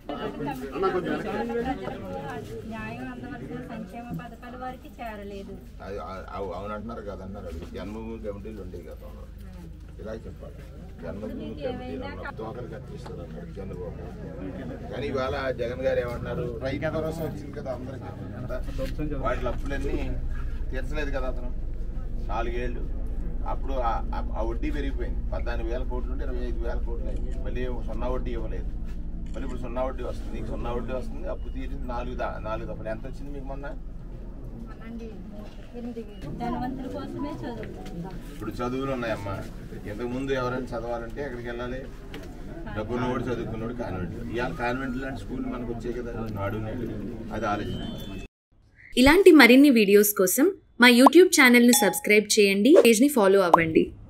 అన్న కొంచెం వెనక్కి. ప్రజలకు న్యాయం అందవలసిన సంక్షేమ పథకాల వారికి చేరలేదు అది అ- అవు- అవునంటున్నారు కదన్నారు అది జన్మభూమి కమిటీలు ఉండేవి గతంలో ఇలా చెప్పాలి జన్మభూమి కమిటీలు ఉన్న తోకలు కట్టిస్తారు అన్నారు చంద్రబాబు కానీ ఇవాళ జగన్ గారు ఏమంటున్నారు రైతు భరోసా వచ్చింది కదా అందరికీ కదా? వాటి అప్పులన్నీ తీర్చలేదు కదా అతను నాలుగేళ్ళు అప్పుడు ఆ- ఆ- ఆ వడ్డీ పెరిగిపోయింది పద్నాలుగు వేల కోట్లు ఉంటే ఇరవై ఐదు వేల కోట్లు అయింది మళ్ళీ సున్నా వడ్డీ ఇవ్వలేదు మళ్ళీ ఇప్పుడు సున్నా వడ్డీ వస్తుంది నీకు సున్నా వడ్డీ వస్తుంది అప్పు తీరింది నాలుగు దా- నాలుగు దఫలు ఎంత వచ్చింది మీకు మొన్న అనండి ఎనిమిది వేలు ధనవంతుల కోసమే చదువుకుందాం ఇప్పుడు చదువులు ఉన్నాయమ్మా ఇంతకు ముందు ఎవరైనా చదవాలంటే ఎక్కడికి వెళ్ళాలి డబ్బున్నోడు చదువుకున్నోడు కాన్వెంట్ ఇవాళ కాన్వెంట్ లాంటి స్కూల్ మనకు వచ్చాయి కదా నాడు నేడు అది ఆలోచన ఇలాంటి మరిన్ని వీడియోస్ కోసం మా యూట్యూబ్ ఛానల్ను సబ్స్క్రైబ్ చేయండి పేజ్ని ఫాలో అవ్వండి